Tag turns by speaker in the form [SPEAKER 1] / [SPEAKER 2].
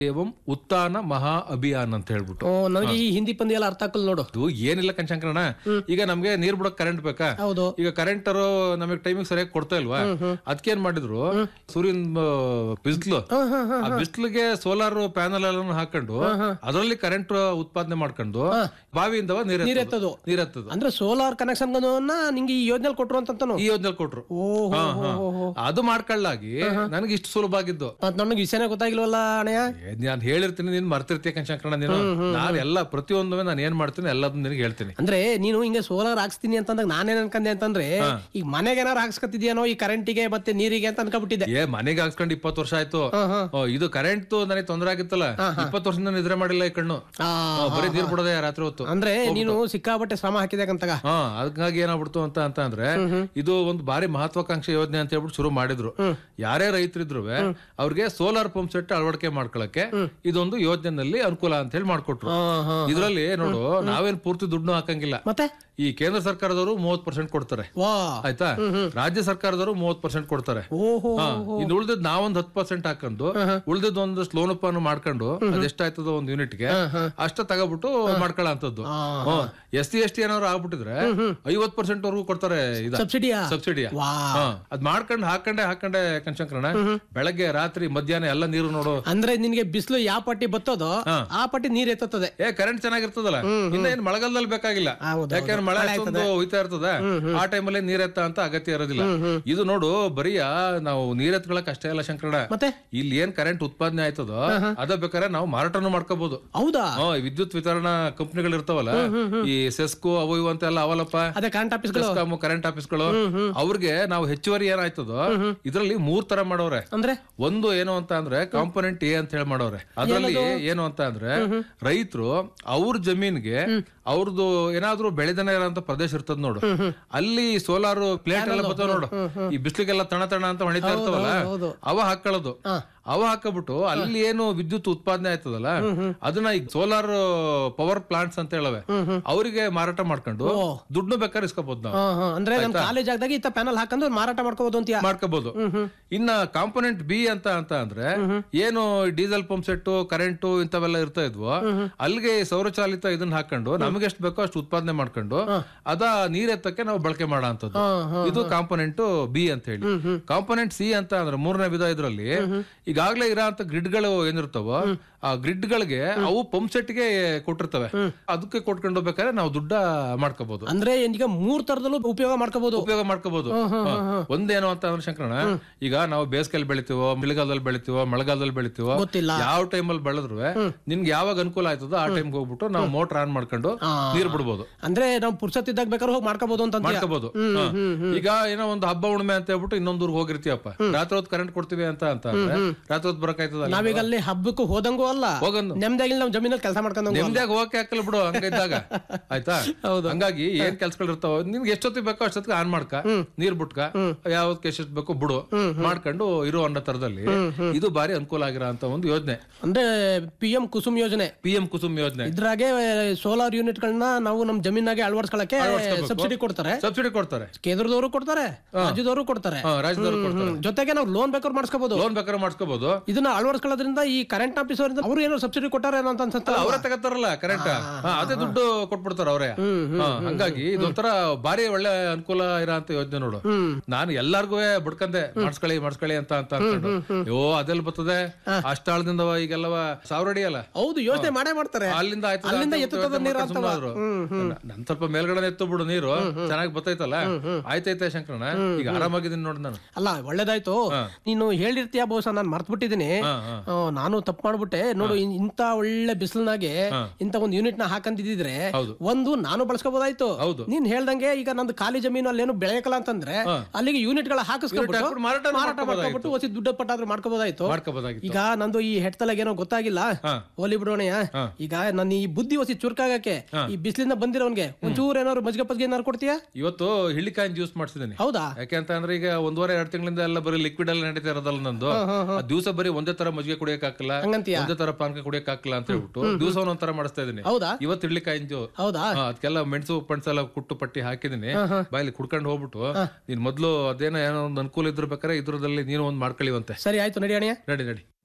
[SPEAKER 1] ಏವಂ ಉತ್ಥಾನ ಮಹಾ ಅಭಿಯಾನ್ ಅಂತ ಹೇಳ್ಬಿಟ್ಟು
[SPEAKER 2] ಓ, ನನಗೆ ಈ ಹಿಂದಿ ಪಂದ್ಯ ಎಲ್ಲ ಅರ್ಥ ಆಗ್ತಲ್ಲ ನೋಡು
[SPEAKER 1] ಇದು ಏನಿಲ್ಲ ಕಣ್ಶಂಕರಣ ಈಗ ನಮ್ಗೆ ನೀರ್ ಬಿಡಕ್ ಕರೆಂಟ್ ಬೇಕಾ
[SPEAKER 2] ಹೌದು
[SPEAKER 1] ಈಗ ಕರೆಂಟ್ ನಮಗೆ ಟೈಮಿಂಗ್ ಸರಿಯಾಗಿ ಕೊಡ್ತಾ ಇಲ್ವಾ ಅದಕ್ಕೇನ್ ಮಾಡಿದ್ರು ಸೂರ್ಯನ್ ಬಿಸಿಲು ಆ ಬಿಸಿಲಿಗೆ ಸೋಲಾರ್ ಪ್ಯಾನಲ್ ಎಲ್ಲ ಹಾಕೊಂಡು ಅದರಲ್ಲಿ ಕರೆಂಟ್ ಉತ್ಪಾದನೆ ಮಾಡ್ಕೊಂಡು ಬಾವಿಯಿಂದ ನೀರ್
[SPEAKER 2] ನೀರ್
[SPEAKER 1] ಎತ್ತೋದು.
[SPEAKER 2] ಎತ್ತೋದು.
[SPEAKER 1] ನೀರ್ ಎತ್ತದು
[SPEAKER 2] ಅಂದ್ರೆ ಸೋಲಾರ್ ಕನೆಕ್ಷನ್ ನಿಂಗೆ ಈ ಯೋಜನೆ ಕೊಟ್ರು ಅಂತಂತಾನು
[SPEAKER 1] ಈ ಯೋಜನೆ ಕೊಟ್ರು
[SPEAKER 2] ಓಹೋ
[SPEAKER 1] ಹಾ, ಹಾ. ಅದು ಮಾಡ್ಕೊಳ್ಳಾಗಿ ನನಗೆ ಇಷ್ಟು ಸುಲಭ ಆಗಿದ್ದು
[SPEAKER 2] ಮತ್ ನನಗೆ ವಿಷಯನೇ ಗೊತ್ತಾಗಿಲ್ವಲ್ಲ ಅಣ್ಣಯ್ಯ
[SPEAKER 1] ನಾನು ಹೇಳಿರ್ತೀನಿ ನೀನ್ ಮರ್ತಿರ್ತೀಯ ಕಣ್ಶಂಕರಣ ನೀನು ನಾನು ಎಲ್ಲ ಪ್ರತಿಯೊಂದು ನಾನು ಏನ್ ಮಾಡ್ತೀನಿ ಎಲ್ಲದನ್ನ ನಿನಗೆ ಹೇಳ್ತೀನಿ
[SPEAKER 2] ಅಂದ್ರೆ ನೀನು ಹಿಂಗೆ ಸೋಲಾರ್ ಹಾಕ್ಸ್ತೀನಿ ಅಂತಂದಾಗ ನಾನೇನ್ ಅನ್ಕಂದೆ ಅಂತಂದ್ರೆ ಈಗ ಮನೆಗೆ ಏನಾರು ಹಾಕ್ಸ್ಕೊತಿದ್ಯಾನೋ ಈ ಕರೆಂಟಿಗೆ ಮತ್ತೆ ನೀರಿಗೆ ಅಂತ ಅನ್ಕೊಬಿಟ್ಟಿದ್ದೆ
[SPEAKER 1] ಏ ಮನೆಗೆ ಹಾಕ್ಸ್ಕೊಂಡು ಇಪ್ಪತ್ತು ವರ್ಷ ಆಯ್ತು
[SPEAKER 2] ಹಾ, ಹಾ.
[SPEAKER 1] ಓ, ಇದು ಕರೆಂಟ್ ನನಗೆ ತೊಂದರೆ ಆಗಿತ್ತಲ್ಲ ಇಪ್ಪತ್ತು ವರ್ಷದಿಂದ ನಿದ್ರೆ ಮಾಡಿಲ್ಲ ಈ ಕಣ್ಣು
[SPEAKER 2] ಆ,
[SPEAKER 1] ಆ, ಬರೀ ನೀರ್ ಬಿಡೋದೇ ರಾತ್ರಿ ಹೊತ್ತು
[SPEAKER 2] ಅಂದ್ರೆ ನೀನು ಸಿಕ್ಕಾಪಟ್ಟೆ ಶ್ರಮ ಹಾಕಿದ್ಯಾಕಂತಾಗ
[SPEAKER 1] ಹಾ ಅದಕ್ಕಾಗಿ ಏನಾಗ್ಬಿಡ್ತು ಅಂತ ಅಂತ ಅಂದ್ರೆ ಇದು ಒಂದು ಬಾರಿ ಮಹತ್ವಾಕಾಂಕ್ಷೆ ಯೋಜನೆ ಅಂತ ಹೇಳ್ಬಿಟ್ಟು ಶುರು ಮಾಡಿದ್ರು ಯಾರೇ ರೈತರಿದ್ರು ಅವ್ರಿಗೆ ಸೋಲಾರ್ ಪಂಪ್ ಸೆಟ್ ಅಳವಡಿಕೆ ಮಾಡ್ಕೊಳಕ್ಕೆ ಇದೊಂದು ಯೋಜನೆನಲ್ಲಿ ಅನುಕೂಲ ಅಂತ ಹೇಳಿ ಮಾಡ್ಕೊಟ್ರು
[SPEAKER 2] ಹಾ, ಹಾ.
[SPEAKER 1] ಇದ್ರಲ್ಲಿ ನೋಡು ನಾವೇನ್ ಪೂರ್ತಿ ದುಡ್ಡು ಹಾಕಂಗಿಲ್ಲ
[SPEAKER 2] ಮತ್ತೆ
[SPEAKER 1] ಈ ಕೇಂದ್ರ ಸರ್ಕಾರದವರು ಮೂವತ್ ಪರ್ಸೆಂಟ್ ಕೊಡ್ತಾರೆ
[SPEAKER 2] ವಾ
[SPEAKER 1] ಆಯ್ತಾ ರಾಜ್ಯ ಸರ್ಕಾರದವರು ಮೂವತ್ ಪರ್ಸೆಂಟ್ ಕೊಡ್ತಾರೆ
[SPEAKER 2] ಓಹೋ
[SPEAKER 1] ಹಾ, ಇನ್ನು ಉಳ್ದಿದ್ ನಾವೊಂದ್ ಹತ್ತು ಪರ್ಸೆಂಟ್ ಹಾಕೊಂಡು ಉಳ್ದಿದ್ ಒಂದಷ್ಟು ಲೋನ್ ಅಪ್ ಮಾಡ್ಕೊಂಡು ಅದೆಷ್ಟಾಯ್ತದೋ ಒಂದ್ ಯೂನಿಟ್ ಗೆ ಅಷ್ಟ ತಗೋಬಿಟ್ಟು ಮಾಡ್ಕೊಳ್ಳೋ ಅಂತದ್ದು ಎಸ್ ಟಿ ಎಸ್ ಟಿ ಏನಾದ್ರು ಆಗ್ಬಿಟ್ಟಿದ್ರೆ ಐವತ್ ಪರ್ಸೆಂಟ್ ವರ್ಗೂ ಕೊಡ್ತಾರೆ ಇದ
[SPEAKER 2] ಸಬ್ಸಿಡಿಯಾ
[SPEAKER 1] ಸಬ್ಸಿಡಿಯ
[SPEAKER 2] ವಾ
[SPEAKER 1] ಅದ್ ಮಾಡ್ಕೊಂಡ್ ಹಾಕೊಂಡೆ ಹಾಕೊಂಡೆ ಕನ್ಶಂಕರಣ ಬೆಳಗ್ಗೆ ರಾತ್ರಿ ಮಧ್ಯಾಹ್ನ ಎಲ್ಲ ನೀರು ನೋಡು
[SPEAKER 2] ಅಂದ್ರೆ ನಿನ್ಗೆ ಬಿಸಿಲು ಯಾವ ಪಟ್ಟಿ ಬತ್ತೋದೋ ಆ ಪಟ್ಟಿ ನೀರ್ ಎತ್ತುತ್ತದೆ
[SPEAKER 1] ಏ ಕರೆಂಟ್ ಚೆನ್ನಾಗಿರ್ತದಲ್ಲ ಇನ್ನ ಏನ್ ಮಳೆಗಾಲದಲ್ಲಿ ಬೇಕಾಗಿಲ್ಲ
[SPEAKER 2] ಹೌದು,
[SPEAKER 1] ಯಾಕಂದ್ರೆ ಮಳೆ ಅಷ್ಟೊಂದು ಹೋಯ್ತಾ ಇರ್ತದ ಆ ಟೈಮಲ್ಲಿ ನೀರೆತ್ತ ಅಂತ ಅಗತ್ಯ ಇರೋದಿಲ್ಲ ಇದು ನೋಡು ಬರೀ ನಾವು ನೀರೆತ್ಕೊಳಕ್ ಅಷ್ಟೇ ಅಲ್ಲ ಶಂಕರಣ
[SPEAKER 2] ಮತ್ತೆ
[SPEAKER 1] ಇಲ್ಲಿ ಏನ್ ಕರೆಂಟ್ ಉತ್ಪಾದನೆ ಆಯ್ತದೋ ಅದ ಬೇಕಾದ್ರೆ ನಾವು ಮಾರಾಟನೂ ಮಾಡ್ಕೋಬಹುದು
[SPEAKER 2] ಹೌದಾ
[SPEAKER 1] ಹ್ಮ್, ಈ ವಿದ್ಯುತ್ ವಿತರಣಾ ಕಂಪ್ನಿಗಳು ಇರ್ತಾವಲ್ಲ ಈ ಸೆಸ್ಕೋ ಅವು ಇವು ಅಂತ ಎಲ್ಲ ಅವಲ್ಲಪ್ಪ
[SPEAKER 2] ಅದೇ ಕರೆಂಟ್ ಆಫೀಸ್ಗಳು
[SPEAKER 1] ಸೆಸ್ಕಾಮ್ ಕರೆಂಟ್ ಆಫೀಸ್ಗಳು ಅವ್ರಿಗೆ ನಾವು ಹೆಚ್ಚುವರಿ ಏನಾಯ್ತದೋ ಇದ್ರಲ್ಲಿ ಮೂರ್ ತರ ಮಾಡೋರೆ
[SPEAKER 2] ಅಂದ್ರೆ
[SPEAKER 1] ಒಂದು ಏನು ಅಂತ ಅಂದ್ರೆ ಕಾಂಪೊನೆಂಟ್ ಎ ಅಂತ ಹೇಳಿ ಮಾಡೋರೆ ಅದರಲ್ಲಿ ಏನು ಅಂತ ಅಂದ್ರೆ ರೈತರು ಅವ್ರ ಜಮೀನ್ಗೆ ಅವ್ರದ್ದು ಏನಾದ್ರೂ ಬೆಳೆದನೆ ಇರೋಂತ ಪ್ರದೇಶ ಇರ್ತದ ನೋಡು ಅಲ್ಲಿ ಸೋಲಾರ್ ಪ್ಲೇಟ್ ಎಲ್ಲ ಬರ್ತಾವ ನೋಡು ಈ ಬಿಸ್ಲಿಗೆಲ್ಲ ತಣ ತಣ ಅಂತ ಹೊಣಿತಾ ಇರ್ತಾವಲ್ಲ
[SPEAKER 2] ಹೌದು.
[SPEAKER 1] ಅವ ಹಾಕೊಳ್ಳೋದು ಅವ ಹಾಕಬಿಟ್ಟು ಅಲ್ಲಿ ಏನು ವಿದ್ಯುತ್ ಉತ್ಪಾದನೆ ಆಯ್ತದಲ್ಲ ಅದನ್ನ ಈಗ ಸೋಲಾರ್ ಪವರ್ ಪ್ಲಾಂಟ್ಸ್ ಅಂತ ಹೇಳವೆ ಅವರಿಗೆ ಮಾರಾಟ ಮಾಡ್ಕೊಂಡು ದುಡ್ಡು ಬೇಕಾದ್ರೆ ಇಸ್ಕೋಬಹುದು ನಾವು
[SPEAKER 2] ಹಾ, ಹಾ. ಅಂದ್ರೆ ನಮ್ ಕಾಲೇಜ್ ಆಗದಾಗ ಇತ್ತ ಪ್ಯಾನಲ್ ಹಾಕೊಂಡು ಮಾರಾಟ ಮಾಡ್ಕೋಬಹುದು ಅಂತೀಯ
[SPEAKER 1] ಮಾಡ್ಕೋಬಹುದು ಇನ್ನ ಕಾಂಪೊನೆಂಟ್ ಬಿ ಅಂತ ಅಂತ ಅಂದ್ರೆ ಏನು ಡೀಸೆಲ್ ಪಂಪ್ ಸೆಟ್ ಕರೆಂಟ್ ಇಂಥವೆಲ್ಲ ಇರ್ತಾ ಇದ್ವು ಅಲ್ಲಿಗೆ ಈ ಸೌರಚಾಲಿತ ಇದನ್ನ ಹಾಕೊಂಡು ನಮಗೆ ಎಷ್ಟು ಬೇಕೋ ಅಷ್ಟು ಉತ್ಪಾದನೆ ಮಾಡ್ಕೊಂಡು ಅದ ನೀರ್ ಎತ್ತಕ್ಕೆ ನಾವು ಬಳಕೆ ಮಾಡೋ ಅಂತದ್ದು ಇದು ಕಾಂಪೊನೆಂಟ್ ಬಿ ಅಂತ ಹೇಳಿ ಕಾಂಪೊನೆಂಟ್ ಸಿ ಅಂತ ಅಂದ್ರೆ ಮೂರನೇ ವಿಧ ಇದ್ರಲ್ಲಿ ಈಗಾಗ್ಲೇ ಇರೋ ಅಂತ ಗ್ರಿಡ್ಗಳು ಏನಿರ್ತಾವೋ ಆ ಗ್ರಿಡ್ ಗಳಿಗೆ ಅವು ಪಂಪ್ ಸೆಟ್ ಗೆ ಕೊಟ್ಟಿರ್ತವೆ ಅದಕ್ಕೆ ಕೊಟ್ಕೊಂಡು ಹೋಗ್ಬೇಕಾದ್ರೆ ನಾವು ದುಡ್ಡ ಮಾಡ್ಕೋಬಹುದು
[SPEAKER 2] ಅಂದ್ರೆ ಈಗ ಮೂರ್ ತರದಲ್ಲೂ ಉಪಯೋಗ ಮಾಡ್ಕೋಬಹುದು
[SPEAKER 1] ಉಪಯೋಗ ಮಾಡ್ಕೋಬಹುದು ಒಂದೇನು ಅಂತ ಅಂದ್ರೆ ಶಂಕರಣ ಈಗ ನಾವು ಬೇಸಿಗೆಯಲ್ಲಿ ಬೆಳಿತೀವೋ ಮಳೆಗಾಲದಲ್ಲಿ ಬೆಳಿತೀವೋ ಮಳೆಗಾಲದಲ್ಲಿ ಬೆಳಿತೀವೋ
[SPEAKER 2] ಗೊತ್ತಿಲ್ಲ
[SPEAKER 1] ಯಾವ ಟೈಮಲ್ಲಿ ಬೆಳೆದ್ರು ನಿನ್ಗೆ ಯಾವಾಗ ಅನುಕೂಲ ಆಯ್ತದೋ ಆ ಟೈಮ್ಗೆ ಹೋಗ್ಬಿಟ್ಟು ನಾವು ಮೋಟರ್ ಆನ್ ಮಾಡ್ಕೊಂಡು ನೀರ್ ಬಿಡ್ಬೋದು
[SPEAKER 2] ಅಂದ್ರೆ ನಾವು ಪುರ್ಸತ್ತಿದ್ದಾಗ ಬೇಕಾದ್ರೆ ಹೋಗಿ ಮಾಡ್ಕೋಬಹುದು ಅಂತ ಅಂತೀಯ.
[SPEAKER 1] ಮಾಡ್ಕೋಬಹುದು ಈಗ ಏನೋ ಒಂದು ಹಬ್ಬ ಉಣ್ಮೆ ಅಂತ ಹೇಳ್ಬಿಟ್ಟು ಇನ್ನೊಂದ್ ಊರಿಗೆ ಹೋಗಿರ್ತೀಯಪ್ಪ ರಾತ್ರಿ ಹೊತ್ತು ಕರೆಂಟ್ ಕೊಡ್ತೀವಿ ಅಂತ ಅಂತ ಅಂದ್ರೆ ರಾತ್ರಿ ಹೊತ್ತು ಬರಕಾಯ್ತದಲ್ಲ
[SPEAKER 2] ನಾವೀಗ ಅಲ್ಲಿ ಹಬ್ಬಕ್ಕೂ ಹೋದಂಗೂ ಅಲ್ಲ
[SPEAKER 1] ಹೋಗಂದು
[SPEAKER 2] ನೆಮ್ಮದಿಯಾಗಿ ನಾವು ಜಮೀನಲ್ಲಿ ಕೆಲಸ ಮಾಡ್ಕೊಂಡಂಗೂ ಅಲ್ಲ.
[SPEAKER 1] ನೆಮ್ಮದಿಯಾಗ ಹೋಗಕ್ಕೆ ಹಾಕಲ್ಲ ಬಿಡು ಹಂಗಿದ್ದಾಗ ಆಯ್ತಾ
[SPEAKER 2] ಹೌದು.
[SPEAKER 1] ಹಂಗಾಗಿ ಏನ್ ಕೆಲ್ಸಗಳು ಇರ್ತಾವ ನಿನ್ಗೆ ಎಷ್ಟೊತ್ತಿಗೆ ಬೇಕೋ ಅಷ್ಟೊತ್ತಿಗೆ ಆನ್ ಮಾಡ್ಕ ನೀರ್ ಬಿಟ್ಕ ಯಾವ್ದಕ್ಕೆ ಎಷ್ಟೊತ್ತು ಬೇಕೋ ಬಿಡು ಮಾಡ್ಕೊಂಡು ಇರೋ ಅನ್ನೋ ತರದಲ್ಲಿ ಇದು ಬಾರಿ ಅನುಕೂಲ ಆಗಿರೋ ಅಂತ ಒಂದು ಯೋಜನೆ
[SPEAKER 2] ಅಂದ್ರೆ ಪಿ ಎಂ ಕುಸುಮ್ ಯೋಜನೆ
[SPEAKER 1] ಪಿ ಎಂ ಕುಸುಮ್ ಯೋಜನೆ
[SPEAKER 2] ಇದ್ರಾಗೆ ಸೋಲಾರ್ ಯೂನಿಟ್ ಗಳನ್ನ ನಾವು ನಮ್ ಜಮೀನಾಗೆ ಅಳವಡಿಸ್ಕೊಳಕ್ಕೆ ಸಬ್ಸಿಡಿ ಕೊಡ್ತಾರೆ
[SPEAKER 1] ಸಬ್ಸಿಡಿ ಕೊಡ್ತಾರೆ
[SPEAKER 2] ಕೇಂದ್ರದವರು ಕೊಡ್ತಾರೆ ರಾಜ್ಯದವರು ಕೊಡ್ತಾರೆ
[SPEAKER 1] ಹಾ, ರಾಜ್ಯದವ್ರು ಕೊಡ್ತಾರೆ
[SPEAKER 2] ಹ್ಮ್. ಜೊತೆಗೆ ನಾವು ಲೋನ್ ಬೇಕಾದ್ರೆ ಮಾಡಿಸ್ಕೋಬಹುದು
[SPEAKER 1] ಲೋನ್ ಬೇಕಾದ್ರೆ ಮಾಡಿಸ್ಕೋಬಹುದು
[SPEAKER 2] ಇದನ್ನ ಅಳವಡಿಸ್ಕೊಳ್ಳೋದ್ರಿಂದ ಈ ಕರೆಂಟ್ ಆಫೀಸ್ ಅವರಿಂದ ಅವ್ರು ಏನೋ ಸಬ್ಸಿಡಿ ಕೊಟ್ಟಾರೆ ಏನೋ ಅಂತ ಅನ್ಸುತ್ತೆ
[SPEAKER 1] ಅವರೇ ತಗತ್ತಾರಲ್ಲ ಕರೆಂಟ್ ಅದೇ ದುಡ್ಡು ಕೊಟ್ಬಿಡ್ತಾರ ಅವರೇ ಹಂಗಾಗಿ ಇದೊಂಥರ ಬಾರಿ ಒಳ್ಳೆ ಅನುಕೂಲ ಇರೋ ಅಂತ ಯೋಜನೆ ನೋಡು ನಾನು ಎಲ್ಲಾರ್ಗು ಬಿಡ್ಕಂದೆ ಮಾಡಿಸ್ಕೊಳ್ಳಿ ಮಾಡಿಸ್ಕೊಳ್ಳಿ ಅಂತ ಅಂತ ಅನ್ಕೊಂಡು ಯೋ ಅದೆಲ್ಲ ಬರ್ತದೆ ಅಷ್ಟಾಳದಿಂದ ಈಗೆಲ್ಲವ ಸಾವಿರ ಅಡಿ ಅಲ್ಲ
[SPEAKER 2] ಹೌದು ಯೋಚನೆ ಮಾಡೇ ಮಾಡ್ತಾರೆ
[SPEAKER 1] ಅಲ್ಲಿಂದ ಆಯ್ತದ
[SPEAKER 2] ಅಲ್ಲಿಂದ
[SPEAKER 1] ಅಂತ
[SPEAKER 2] ಎತ್ತುತ್ತದ
[SPEAKER 1] ಯೋಚ್ನೆ
[SPEAKER 2] ನೀರು
[SPEAKER 1] ಮಾಡ್ಕೊಂಡು
[SPEAKER 2] ಅಂತವ.
[SPEAKER 1] ಸುಮ್ನಾದ್ರು. ನನ್ ಸ್ವಲ್ಪ ಮೇಲ್ಗಡೆ ಎತ್ತು ಬಿಡು ನೀರು ಚೆನ್ನಾಗಿ ಬರ್ತೈತಲ್ಲ ಆಯ್ತೈತೆ ಶಂಕರಣ ಈಗ ಆರಾಮಾಗಿದ್ದೀನಿ ನೋಡಿ ನಾನು
[SPEAKER 2] ಅಲ್ಲ ಒಳ್ಳೇದಾಯ್ತು ನೀನು ಹೇಳಿರ್ತೀಯ ಬಹುಶಃ ನಾನು ಮರ್ತ್ ಬಿಟ್ಟಿದ್ದೀನಿ
[SPEAKER 1] ಹಾ, ಹಾ.
[SPEAKER 2] ನಾನು ತಪ್ಪು ಮಾಡ್ಬಿಟ್ಟೆ ನೋಡು ಇನ್- ಇಂತ ಒಳ್ಳೆ ಬಿಸಿಲಿನಾಗೆ ಇಂತ ಒಂದು ಯೂನಿಟ್ ನ ಹಾಕಂದಿದ್ರೆ
[SPEAKER 1] ಹೌದು.
[SPEAKER 2] ಒಂದು ನಾನು ಬಳಸ್ಕೋಬಹುದಾಯ್ತು
[SPEAKER 1] ಹೌದು.
[SPEAKER 2] ನೀನ್ ಹೇಳ್ದಂಗೆ ಈಗ ನಂದು ಖಾಲಿ ಜಮೀನು ಅಲ್ಲೇನು ಬೆಳೆಯಕಲ್ಲ ಅಂತಂದ್ರೆ ಅಲ್ಲಿಗೆ ಯೂನಿಟ್ ಗಳ ಹಾಕಿಸ್ಕೊಬಿಟ್ಟು
[SPEAKER 1] ಹಾಕ್ಬಿಟ್ಟು ಮಾರಾಟ
[SPEAKER 2] ಮಾರಾಟ ಮಾಡ್ಕೊಬಿಟ್ಟು ಹೊಸಿ ದುಡ್ಡು ಪಟ್ಟಾದ್ರೂ ಮಾಡ್ಕೋಬಹುದಾಯ್ತು
[SPEAKER 1] ಮಾಡ್ಕೋಬೋದಾಗಿತ್ತು
[SPEAKER 2] ಈಗ ನಂದು ಈ ಹೆಡ್ತಲಾಗ ಏನೋ ಗೊತ್ತಾಗಿಲ್ಲ
[SPEAKER 1] ಹಾ.
[SPEAKER 2] ಹೋಲಿ ಬಿಡೋಣಯ್ಯ ಈಗ ನನ್ನ ಈ ಬುದ್ಧಿ ಹೊಸಿ ಚುರುಕಾಗಕ್ಕೆ ಈ ಬಿಸಿಲಿಂದ ಬಂದಿರೋನ್ಗೆ ಒಂಚೂರು ಏನಾದ್ರು ಮಜ್ಗೆ ಪಜ್ಗೆ ಏನಾದ್ರು ಕೊಡ್ತೀಯಾ
[SPEAKER 1] ಇವತ್ತು ಹಿಳ್ಳಿಕಾಯಿನ ಜ್ಯೂಸ್ ಮಾಡಿಸಿದ್ದೀನಿ
[SPEAKER 2] ಹೌದಾ
[SPEAKER 1] ಯಾಕೆ ಅಂತ ಅಂದ್ರೆ ಈಗ ಒಂದೂವರೆ ಎರಡು ತಿಂಗಳಿಂದ ಎಲ್ಲ ಬರೀ ಲಿಕ್ವಿಡ್ ಎಲ್ಲ ನಡೀತಾ ಇರೋದಲ್ಲ ನಂದು ಆ ದಿವಸ ಬರೀ ಒಂದೇ ತರ ಮಜ್ಜಿಗೆ ಕುಡಿಯಕ್ ಹಾಕಲ್ಲ
[SPEAKER 2] ಹಂಗಂತೀಯ
[SPEAKER 1] ಒಂದೇ ತರ ಪಾನಕ ಕುಡಿಯಕ್ ಹಾಕಲ್ಲ ಅಂತ ಹೇಳ್ಬಿಟ್ಟು ದಿವಸ ಒಂದೊಂದ್ ತರ ಮಾಡಿಸ್ತಾ ಇದೀನಿ
[SPEAKER 2] ಹೌದಾ
[SPEAKER 1] ಇವತ್ತು ಹಿಳ್ಳಿಕಾಯಿನ ಜ್ಯೂ
[SPEAKER 2] ಹೌದಾ
[SPEAKER 1] ಅದಕ್ಕೆಲ್ಲ ಮೆಣಸು ಪಣಸೆಲ್ಲ ಕುಟ್ಟು ಪಟ್ಟಿ ಹಾಕಿದೀನಿ ಬಾಯಲ್ಲಿ ಕುಡ್ಕೊಂಡು ಹೋಗ್ಬಿಟ್ಟು ನೀನ್ ಮೊದ್ಲು ಅದೇನೋ ಏನೋ ಒಂದು ಅನುಕೂಲ ಇದ್ರ ಬೇಕಾರೆ ಇದ್ರದಲ್ಲಿ ನೀನು ಒಂದ್ ಮಾಡ್ಕೊಳ್ಳಿವಂತೆ
[SPEAKER 2] ಸರಿ ಆಯ್ತು ನಡಿ ಅಣ್ಣಯ್ಯ
[SPEAKER 1] ನಡಿ ನಡಿ